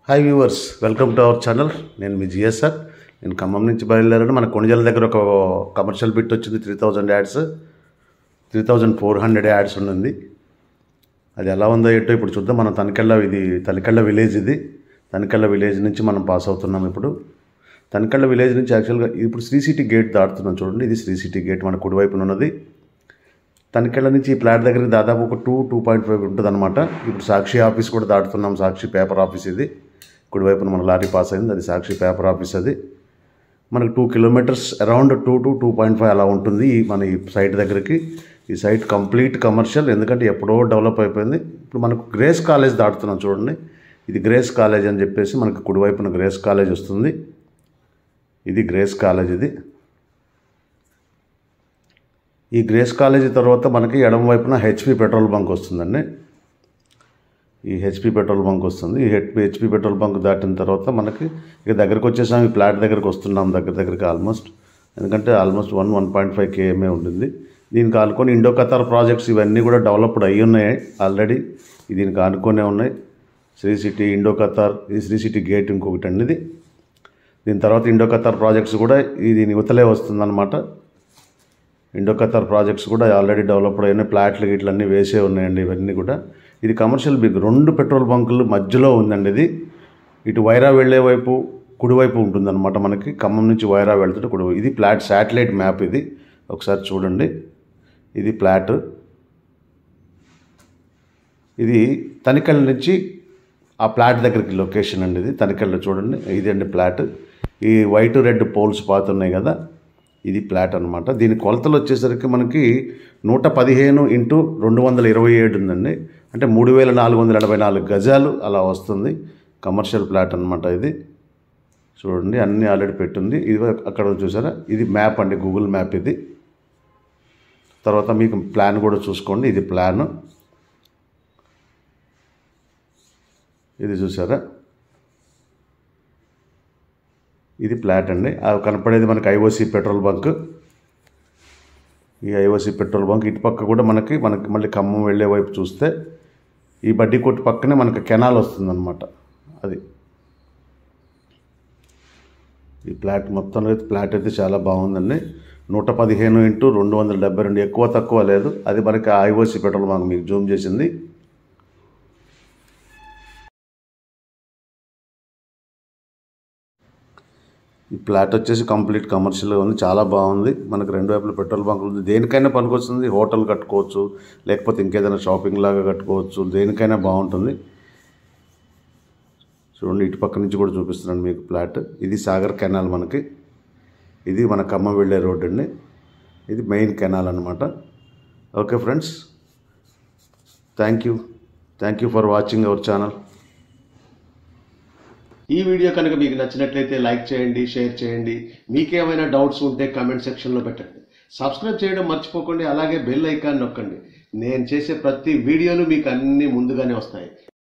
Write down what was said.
hi viewers welcome to our channel నేను మీ GSR నేను ఖమ్మం నుంచి బయలుదేరాను మన కొణిజల దగ్గర ఒక కమర్షియల్ బిట్ వచ్చింది three thousand yards three thousand four hundred yards ఉంది అది ఎలా ఉందో ఏంటో ఇప్పుడు చూద్దాం మనం తనికెళ్ళ ఇది తనికెళ్ళ విలేజ్ ఇది తనికెళ్ళ విలేజ్ నుంచి మనం పాస్ అవుతున్నాం ఇప్పుడు తనికెళ్ళ విలేజ్ నుంచి యాక్చువల్గా ఇప్పుడు శ్రీ సిటీ గేట్ దాటుతున్నాం చూడండి ఇది శ్రీ సిటీ గేట్ మన కుడివైపున ఉన్నది తనికెళ్ళ నుంచి ఈ ప్లాట్ దగ్గరికి దాదాపు ఒక టూ టూ పాయింట్ ఫైవ్ ఉంటుంది అనమాట ఇప్పుడు సాక్షి ఆఫీస్ కూడా దాటుతున్నాం సాక్షి పేపర్ ఆఫీస్ ఇది కుడివైపున మన లారీ పాస్ అయింది అది సాక్షి పేపర్ ఆఫీస్ అది మనకు two kilometers around two to two point five అలా ఉంటుంది ఈ మన ఈ సైట్ దగ్గరికి ఈ సైట్ కంప్లీట్ కమర్షియల్ ఎందుకంటే ఎప్పుడో డెవలప్ అయిపోయింది ఇప్పుడు మనకు గ్రేస్ కాలేజ్ దాటుతున్నాం చూడండి ఇది గ్రేస్ కాలేజ్ అని చెప్పేసి మనకు కుడివైపున గ్రేస్ కాలేజ్ వస్తుంది ఇది గ్రేస్ కాలేజ్ ఇది ఈ గ్రేస్ కాలేజీ తర్వాత మనకి ఎడమ వైపున హెచ్పి పెట్రోల్ బంక్ వస్తుందండి ఈ హెచ్పి పెట్రోల్ బంక్ వస్తుంది ఈ హెచ్పి హెచ్పి పెట్రోల్ బంక్ దాటిన తర్వాత మనకి ఇక దగ్గరకు వచ్చేసాం ఈ ప్లాట్ దగ్గరకు వస్తున్నాం దగ్గర దగ్గరికి ఆల్మోస్ట్ ఎందుకంటే almost one one point five KMA ఉంటుంది దీనికి ఆనుకొని ఇండో కతార్ ప్రాజెక్ట్స్ ఇవన్నీ కూడా డెవలప్డ్ అయ్యి ఉన్నాయి ఆల్రెడీ దీనికి ఆనుకొనే ఉన్నాయి శ్రీ సిటీ ఇండో కతార్ ఇది శ్రీ సిటీ గేట్ ఇంకొకటి అండి ఇది దీని తర్వాత ఇండో కతార్ ప్రాజెక్ట్స్ కూడా ఇది దీని యువతలే వస్తుందన్నమాట ఇండో కతార్ ప్రాజెక్ట్స్ కూడా ఆల్రెడీ డెవలప్డ్ అయినాయి ప్లాట్లు గిట్లు అన్నీ వేసే ఉన్నాయండి ఇవన్నీ కూడా ఇది కమర్షియల్ బిగ్ రెండు పెట్రోల్ బంకులు మధ్యలో ఉందండి ఇది ఇటు వైరా వెళ్ళే వైపు కుడివైపు ఉంటుందన్నమాట మనకి ఖమ్మం నుంచి వైరా వెళ్తుంటే కుడివైపు ఇది ప్లాట్ శాటిలైట్ మ్యాప్ ఇది ఒకసారి చూడండి ఇది ప్లాట్ ఇది తనికల్ నుంచి ఆ ప్లాట్ దగ్గరికి లొకేషన్ అండి ఇది తనికల్లో చూడండి ఇది అండి ప్లాట్ ఈ వైట్ రెడ్ పోల్స్ పాతున్నాయి కదా ఇది ప్లాట్ అనమాట దీని కొలతలు వచ్చేసరికి మనకి నూట పదిహేను ఇంటూ రెండు వందల ఇరవై ఏడు ఉందండి అంటే మూడు వేల నాలుగు వందల ఎనభై నాలుగు గజాలు అలా వస్తుంది కమర్షియల్ ప్లాట్ అనమాట ఇది చూడండి అన్నీ ఆల్రెడీ పెట్టుంది ఇది అక్కడ చూసారా ఇది మ్యాప్ అండి గూగుల్ మ్యాప్ ఇది తర్వాత మీకు ప్లాన్ కూడా చూసుకోండి ఇది ప్లాన్ ఇది చూసారా ఇది ప్లాట్ అండి ఆ కనపడేది మనకి ఐఓసి పెట్రోల్ బంక్ ఈ ఐఓసి పెట్రోల్ బంక్ ఇటు పక్క కూడా మనకి మనకి మళ్ళీ ఖమ్మం వెళ్ళే వైపు చూస్తే ఈ బడ్డీ కొట్టు పక్కనే మనకి కెనాల్ వస్తుందన్నమాట అది ఈ ప్లాట్ మొత్తం అయితే ప్లాట్ అయితే చాలా బాగుందండి నూట పదిహేను ఇంటూ రెండు వందల డెబ్బై రెండు ఎక్కువ తక్కువ లేదు అది మనకి ఐఓసి పెట్రోల్ బంక్ మీకు జూమ్ చేసింది ఈ ప్లాట్ వచ్చేసి కంప్లీట్ కమర్షియల్గా ఉంది చాలా బాగుంది మనకు రెండు వైపుల పెట్రోల్ బంకులు ఉంది దేనికైనా పనికొస్తుంది హోటల్ కట్టుకోవచ్చు లేకపోతే ఇంకేదైనా షాపింగ్ లాగా కట్టుకోవచ్చు దేనికైనా బాగుంటుంది చూడండి ఇటు పక్క నుంచి కూడా చూపిస్తున్నాను మీకు ప్లాట్ ఇది సాగర్ కెనాల్ మనకి ఇది మన ఖమ్మం వెళ్ళే రోడ్ అండి ఇది మెయిన్ కెనాల్ అనమాట okay friends thank you thank you for watching our channel ఈ వీడియో కనుక మీకు నచ్చినట్లయితే లైక్ చేయండి షేర్ చేయండి మీకేమైనా డౌట్స్ ఉంటే కామెంట్ సెక్షన్లో పెట్టండి సబ్స్క్రైబ్ చేయడం మర్చిపోకండి అలాగే బెల్ ఐకాన్ నొక్కండి నేను చేసే ప్రతి వీడియోలు మీకు అన్ని ముందుగానే వస్తాయి